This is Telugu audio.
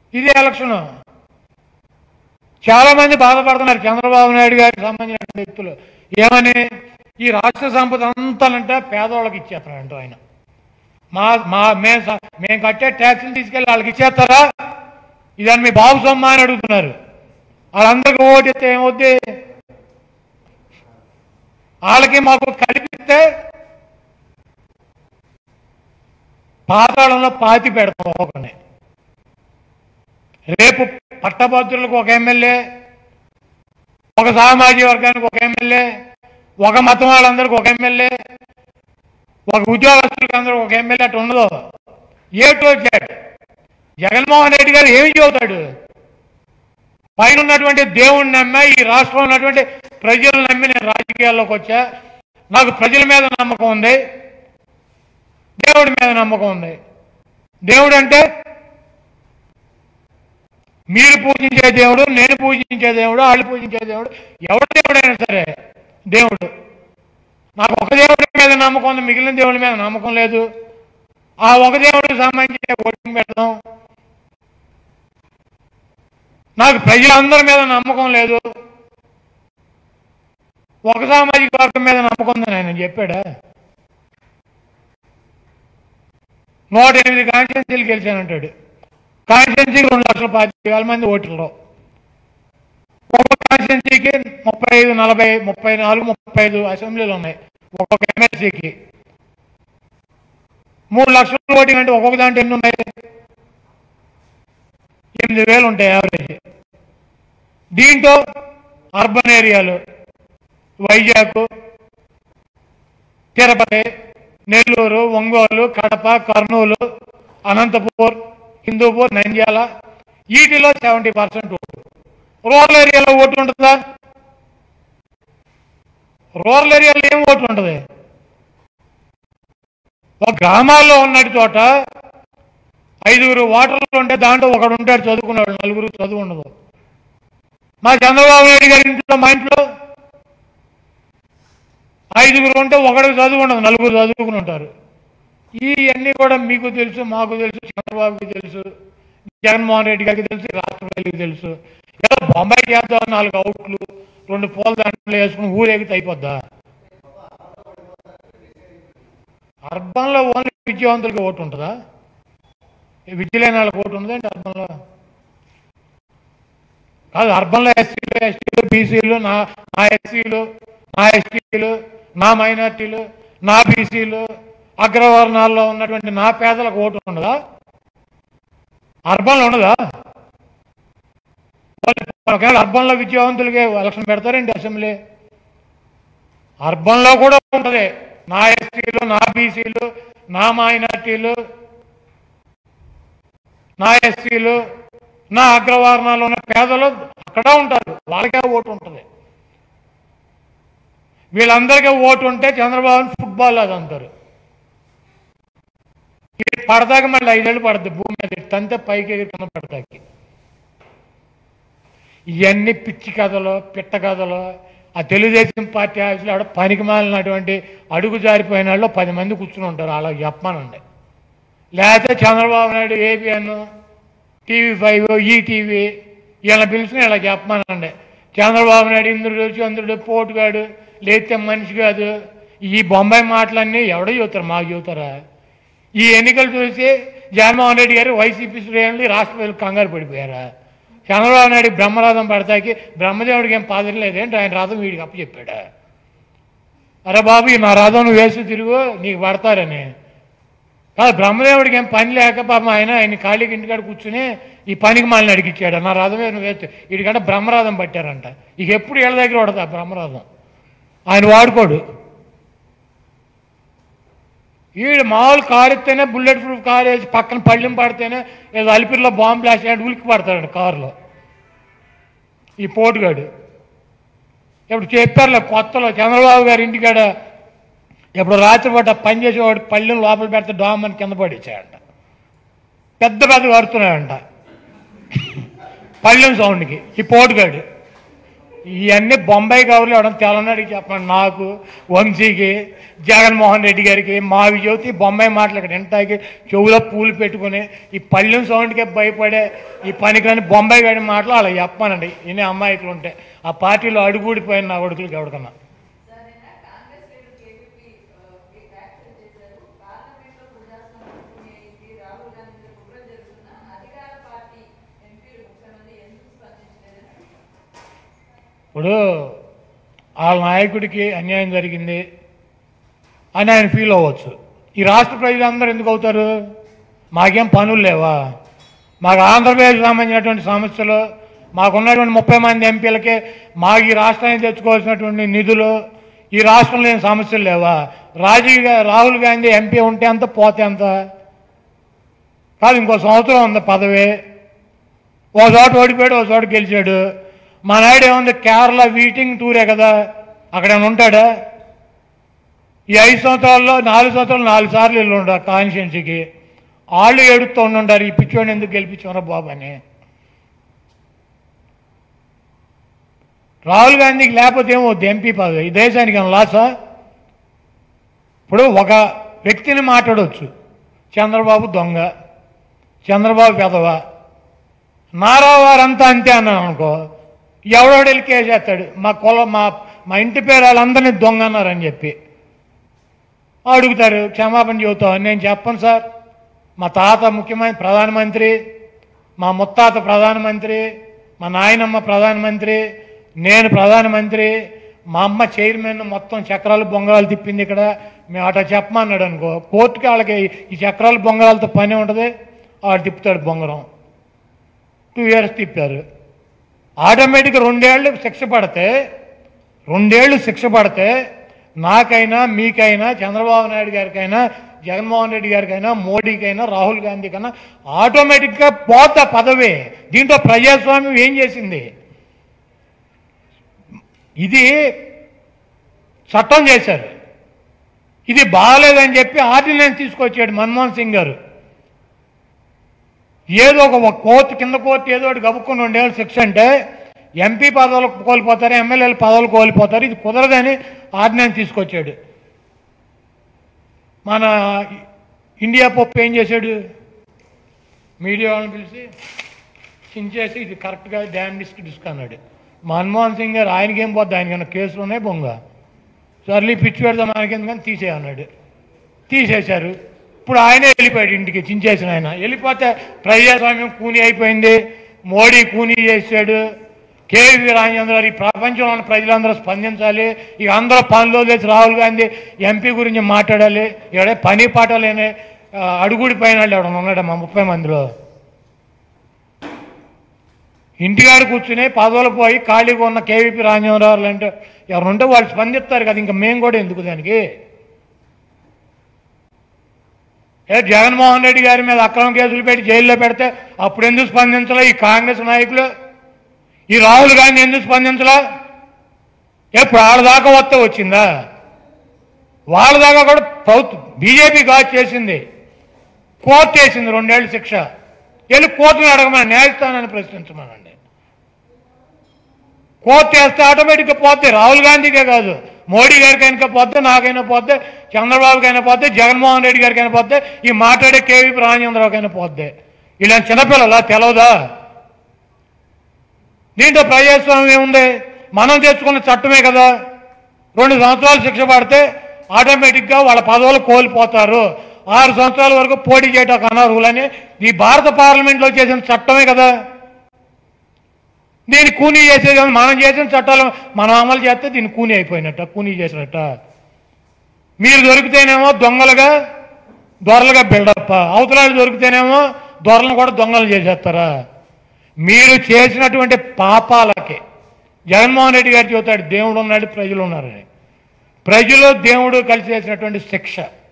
ఇది ఎలక్షన్ చాలా మంది బాధపడుతున్నారు చంద్రబాబు నాయుడు గారికి సంబంధించిన వ్యక్తులు ఏమని ఈ రాష్ట్ర సంపద అంతానంటే పేదవాళ్ళకి ఇచ్చేస్తారంట ఆయన మా మా మేము స- మేము కట్టే ట్యాక్స్ని తీసుకెళ్ళి వాళ్ళకి ఇచ్చేస్తారా ఇదని మీ బాబు సొమ్మ అని అడుగుతున్నారు వాళ్ళందరికీ ఓటు ఇస్తే ఏమవుద్ది వాళ్ళకి మాకు కల్పిస్తే పాతాళంలో పాతి పెడతాం ఒకనే రేపు పట్టభద్రులకు ఒక ఎమ్మెల్యే ఒక సామాజిక వర్గానికి ఒక ఎమ్మెల్యే ఒక మతం వాళ్ళందరికీ ఒక ఎమ్మెల్యే ఒక ఉద్యోగస్తులకు అందరూ ఒక ఎమ్మెల్యే అటు ఉండదు ఏటో వచ్చాడు జగన్మోహన్ రెడ్డి గారు ఏమి చెబుతాడు పైన ఉన్నటువంటి దేవుణ్ణి నమ్మా ఈ రాష్ట్రంలో ఉన్నటువంటి ప్రజలు నమ్మి నేను రాజకీయాల్లోకి వచ్చా నాకు ప్రజల మీద నమ్మకం ఉంది దేవుడి మీద నమ్మకం ఉంది దేవుడు అంటే మీరు పూజించే దేవుడు నేను పూజించే దేవుడు వాళ్ళు పూజించే దేవుడు ఎవరి దేవుడైనా సరే దేవుడు నాకు ఒక దేవుడి మీద నమ్మకం ఉంది మిగిలిన దేవుడి మీద నమ్మకం లేదు ఆ ఒక దేవుడికి సంబంధించి ఓటింగ్ పెడదాం నాకు ప్రజలందరి మీద నమ్మకం లేదు ఒక సామాజిక వర్గం మీద నమ్మకం ఉందని ఆయన చెప్పాడా నూట ఎనిమిది కాన్స్టిట్యున్సీలు గెలిచానంటాడు కాన్స్టిట్యున్సీకి రెండు లక్షల పాతి వేల మంది ఓటర్లు ఒక్కొక్క కాన్స్టిట్యున్సీకి ముప్పై ఐదు నలభై ముప్పై నాలుగు ముప్పై ఐదు అసెంబ్లీలు ఉన్నాయి ఒక్కొక్క ఎమ్మెల్సీకి మూడు లక్షల ఓటింగ్ అంటే ఒక్కొక్క దాంట్లో ఎన్ని ఉన్నాయి ఎనిమిది వేలు ఉంటాయి యావరేజ్ దీంతో అర్బన్ ఏరియాలు వైజాగ్ తిరుపతి నెల్లూరు ఒంగోలు కడప కర్నూలు అనంతపూర్ హిందూపూర్ నంద్యాల వీటిలో సెవెంటీ పర్సెంట్ ఓటు రూరల్ ఏరియాలో ఓటు ఉంటుందా రూరల్ ఏరియాలో ఏం ఓటు ఉంటుంది ఒక గ్రామాల్లో ఉన్నటి చోట ఐదుగురు ఓటర్లు ఉంటే దాంట్లో ఒకడు ఉంటాడు చదువుకున్నాడు నలుగురు చదువు ఉండదు మా చంద్రబాబు నాయుడు గారి ఇంట్లో మా ఇంట్లో ఐదుగురు ఉంటే ఒకడికి చదువు ఉండదు నలుగురు చదువుకుని ఉంటారు ఇవన్నీ కూడా మీకు తెలుసు మాకు తెలుసు చంద్రబాబుకి తెలుసు జగన్మోహన్ రెడ్డి గారికి తెలుసు రాష్ట్ర ప్రజలకు తెలుసు ఏదో బొంబాయి చేద్దాం నాలుగు అవుట్లు రెండు పూల దాంట్లో వేసుకుని ఊరేగితే అయిపోద్దా అర్బన్లో ఓన్లీ విద్యావంతులకి ఓటు ఉంటుందా విద్య లేని వాళ్ళకి ఓటు ఉంటుందా అంటే అర్బన్లో కాదు అర్బన్లో ఎస్సీలు ఎస్టీలు బీసీలు నా నా ఎస్సీలు నా ఎస్టీలు నా మైనార్టీలు నా బీసీలు అగ్రవర్ణాల్లో ఉన్నటువంటి నా పేదలకు ఓటు ఉండదా అర్బన్లో ఉండదా వాళ్ళు ఒకవేళ అర్బన్లో విద్యావంతులకి ఎలక్షన్ పెడతారండి అసెంబ్లీ అర్బన్లో కూడా ఉంటుంది నా ఎస్టీలు నా బీసీలు నా మైనార్టీలు నా ఎస్సీలు నా అగ్రవర్ణాలు ఉన్న పేదలు అక్కడ ఉంటారు వాళ్ళకే ఓటు ఉంటుంది వీళ్ళందరికీ ఓటు ఉంటే చంద్రబాబుని ఫుట్బాల్ అది అంటారు ఇది పడదాక మళ్ళీ ఐదేళ్ళు పడుతుంది భూమి మీద ఇటు తంతే పైకి ఎగిరి కింద పడతాకి ఇవన్నీ పిచ్చి కథలు పిట్ట కథలు ఆ తెలుగుదేశం పార్టీ ఆఫీసులో ఆడ పనికి మాలినటువంటి అడుగు జారిపోయిన వాళ్ళు పది మంది కూర్చుని ఉంటారు అలా చెప్పమానండి లేకపోతే Chandrababu Naidu ABN TV five ETV ఇలా పిలుచుకుని ఇలా చెప్పమానండి చంద్రబాబు నాయుడు ఇంద్రుడు చంద్రుడు పోటుగాడు లేతే మనిషి కాదు ఈ బొంబాయి మాటలన్నీ ఎవడో చెబుతారు మాకు చెబుతారా ఈ ఎన్నికలు చూసి జగన్మోహన్ రెడ్డి గారు వైసీపీ శ్రేణులు ఈ రాష్ట్ర ప్రజలు కంగారు పడిపోయారా చంద్రబాబు నాయుడు బ్రహ్మరథం పడతాకి బ్రహ్మదేవుడికి ఏం పాదం లేదేంటి ఆయన రథం వీడికి అప్పచెప్పాడా అరే బాబు ఈ నా రథం నువ్వు వేసి తిరుగు నీకు పడతారని కాదు బ్రహ్మదేవుడికి ఏం పని లేక పాపం ఆయన ఆయన ఖాళీకి ఇంటికాడ కూర్చుని ఈ పనికి మాలిని అడిగిచ్చాడు నా రథమే నువ్వు వేస్తే వీడికంటే బ్రహ్మరథం పట్టారంట ఇక ఎప్పుడు వీళ్ళ దగ్గర పడతా బ్రహ్మరథం ఆయన వాడుకోడు వీడు మామూలు కారు ఎత్తేనే బుల్లెట్ ప్రూఫ్ కారు వేసి పక్కన పళ్ళెం పడితేనే ఏదో అలిపిరిలో బాంబు బ్లాస్ట్ అయ్యాడు ఉలికి పడతాడు కారులో ఈ పోటుగాడు ఇప్పుడు చెప్పారులే కొత్తలో చంద్రబాబు గారి ఇంటికాడ ఇప్పుడు రాత్రిపూట పని చేసేవాడు పళ్ళెం లోపల పెడితే డామ్ అని కింద పడిచ్చాడంట పెద్ద పెద్ద కడుతున్నాడంట పళ్ళెం సౌండ్కి ఈ పోటుగాడు ఇవన్నీ బొంబాయి కబుర్లు ఇవ్వడం తెల్లనాడికి చెప్పండి నాకు వంశీకి జగన్మోహన్ రెడ్డి గారికి మావి జ్యోతి బొంబాయి మాటలు ఇక్కడ ఇంటాకి చెవులో పూలు పెట్టుకుని ఈ పళ్ళెం సౌండ్కే భయపడే ఈ పనికిరాని బొంబాయి గారి మాటలు అలా చెప్పానండి ఇన్ని అమ్మాయికులు ఉంటే ఆ పార్టీలో అడుగుడిపోయిన నా కొడుకులకి ఎవరికన్నా సరేనా కాంగ్రెస్ లీడర్ కేవీపీ వ్యాఖ్యలు చేశారు పార్లమెంట్లో ప్రజాస్వామ్యం అయింది రాహుల్ గాంధీ మీద కుట్ర జరుగుతున్న అధికార పార్టీ ఎంపీలు ముఖ్యమంత్రి ఎందుకు స్పందించలేదని అడిగారు ఇప్పుడు వాళ్ళ నాయకుడికి అన్యాయం జరిగింది అని ఆయన ఫీల్ అవ్వచ్చు ఈ రాష్ట్ర ప్రజలందరూ ఎందుకు అవుతారు మాకేం పనులు లేవా మాకు ఆంధ్రప్రదేశ్ సంబంధించినటువంటి సమస్యలు మాకున్నటువంటి ముప్పై మంది ఎంపీలకి మాకు ఈ రాష్ట్రానికి తెచ్చుకోవాల్సినటువంటి నిధులు ఈ రాష్ట్రంలో ఏం సమస్యలు లేవా రాజీవ్ గా- రాహుల్ గాంధీ ఎంపీ ఉంటే అంత పోతే అంత కాదు ఇంకో సంవత్సరం ఉంది పదవి ఓ చోట ఓడిపోయాడు ఓ చోట గెలిచాడు మా నాయుడు ఏముంది కేరళ వీటింగ్ టూరే కదా అక్కడ ఏమైనా ఉంటాడా ఈ ఐదు సంవత్సరాల్లో నాలుగు సంవత్సరాలు నాలుగు సార్లు వెళ్ళి ఉండరు కాన్స్టిట్యున్సీకి వాళ్ళు ఏడుస్తూ ఉండారు ఈ పిచ్చోడిని ఎందుకు గెలిపించారా బాబు అని రాహుల్ గాంధీకి లేకపోతే ఏమవుద్ది ఎంపీ పదవి ఈ దేశానికి ఏమైనా లాసా ఇప్పుడు ఒక వ్యక్తిని మాట్లాడవచ్చు చంద్రబాబు దొంగ చంద్రబాబు పెదవ నారావారంతా అంతే అన్నాను అనుకో ఎవడోడు వెళ్ళి కేసేస్తాడు మా కుల మా మా ఇంటి పేరు వాళ్ళందరినీ దొంగ అన్నారని చెప్పి అడుగుతారు క్షమాపణ చెబుతావు నేను చెప్పను సార్ మా తాత ముఖ్యమంత్రి ప్రధానమంత్రి మా ముత్తాత ప్రధానమంత్రి మా నాయనమ్మ ప్రధానమంత్రి నేను ప్రధానమంత్రి మా అమ్మ చైర్మన్ మొత్తం చక్రాలు బొంగరాలు తిప్పింది ఇక్కడ మేము అట్లా చెప్పమన్నాడు అనుకో కోర్టుకి వాళ్ళకి ఈ చక్రాలు బొంగరాలతో పని ఉంటుంది వాడు తిప్పుతాడు బొంగరం టూ ఇయర్స్ తిప్పారు ఆటోమేటిక్గా రెండేళ్ళు శిక్ష పడితే రెండేళ్ళు శిక్ష పడితే నాకైనా మీకైనా చంద్రబాబు నాయుడు గారికైనా జగన్మోహన్ రెడ్డి గారికైనా మోడీకైనా రాహుల్ గాంధీకైనా ఆటోమేటిక్గా పోత పదవి దీంట్లో ప్రజాస్వామ్యం ఏం చేసింది ఇది చట్టం చేశారు ఇది బాగాలేదని చెప్పి ఆర్డినెన్స్ తీసుకొచ్చాడు మన్మోహన్ సింగ్ గారు ఏదో ఒక ఒక కోర్టు కింద కోర్టు ఏదో ఒకటి గబుక్కుని రెండేళ్ళు శిక్ష అంటే ఎంపీ పదవులు కోల్పోతారు ఎమ్మెల్యేల పదవులు కోల్పోతారు ఇది కుదరదని ఆర్డినెన్స్ తీసుకొచ్చాడు మన ఇండియా పప్పు ఏం చేశాడు మీడియా వాళ్ళని పిలిచి చించేసి ఇది కరెక్ట్గా డ్యామ్ డిస్క్ డిస్క్ అన్నాడు మన్మోహన్ సింగ్ గారు ఆయనకేం పోద్ది ఆయనకన్నా కేసులు ఉన్నాయి బొంగ సర్లీ పిచ్చి పెడదాం ఆయనకెందుకని తీసే అన్నాడు తీసేశారు ఇప్పుడు ఆయనే వెళ్ళిపోయాడు ఇంటికి చించేసిన ఆయన వెళ్ళిపోతే ప్రజాస్వామ్యం కూని అయిపోయింది మోడీ కూనీ చేశాడు కేవీ రాజేంద్ర ఈ ప్రపంచంలో ఉన్న ప్రజలందరూ స్పందించాలి ఇక అందరూ పనిలో లేచి రాహుల్ గాంధీ ఎంపీ గురించి మాట్లాడాలి ఇక్కడ పని పాట లేని ఆ, అడుగుడి పైన వాళ్ళు ఎవడన్నా ఉన్నాడు మా ముప్పై మందిలో ఇంటికాడ కూర్చుని పదవులు పోయి ఖాళీగా ఉన్న కేవీపీ రాజేంద్రరావు అంటే ఎవరుంటే వాళ్ళు స్పందిస్తారు కదా ఇంకా మేము కూడా ఎందుకు దానికి ఏ జగన్మోహన్ రెడ్డి గారి మీద అక్రమ కేసులు పెట్టి జైల్లో పెడితే అప్పుడు ఎందుకు స్పందించలే ఈ కాంగ్రెస్ నాయకులు ఈ రాహుల్ గాంధీ ఎందుకు స్పందించలా ఎప్పుడు వాళ్ళ దాకా వస్తే వచ్చిందా వాళ్ళ దాకా కూడా ప్రభుత్వం బీజేపీ కాదు చేసింది కోర్టు వేసింది రెండేళ్ళు శిక్ష వెళ్ళి కోర్టును అడగమని న్యాయస్థానాన్ని ప్రశ్నించమనండి కోర్టు వేస్తే ఆటోమేటిక్గా పోతే రాహుల్ గాంధీకే కాదు మోడీ గారికైనా పోతే నాకైనా పోతే చంద్రబాబుకైనా పోతే జగన్మోహన్ రెడ్డి గారికైనా పోతే ఈ మాట్లాడే కేవీపీ రాజేంద్రరావుకైనా పోతే ఇలా చిన్నపిల్లలా తెలవదా దీంట్లో ప్రజాస్వామ్యం ఏముంది మనం తెచ్చుకున్న చట్టమే కదా రెండు సంవత్సరాలు శిక్ష పడితే ఆటోమేటిక్గా వాళ్ళ పదవులు కోల్పోతారు ఆరు సంవత్సరాల వరకు పోటీ చేయటం అనర్హులని ఈ భారత పార్లమెంట్లో చేసిన చట్టమే కదా దీన్ని కూనీ చేసేది ఏమో మనం చేసిన చట్టాలు మనం అమలు చేస్తే దీన్ని కూనీ అయిపోయినట్ట కూనీ చేసినట్ట మీరు దొరికితేనేమో దొంగలుగా దొరలుగా బిల్డప్ అవతలాలు దొరికితేనేమో దొరలను కూడా దొంగలు చేసేస్తారా మీరు చేసినటువంటి పాపాలకి జగన్మోహన్ రెడ్డి గారు చెబుతాడు దేవుడు ఉన్నాడు ప్రజలు ఉన్నారని ప్రజలు దేవుడు కలిసి చేసినటువంటి శిక్ష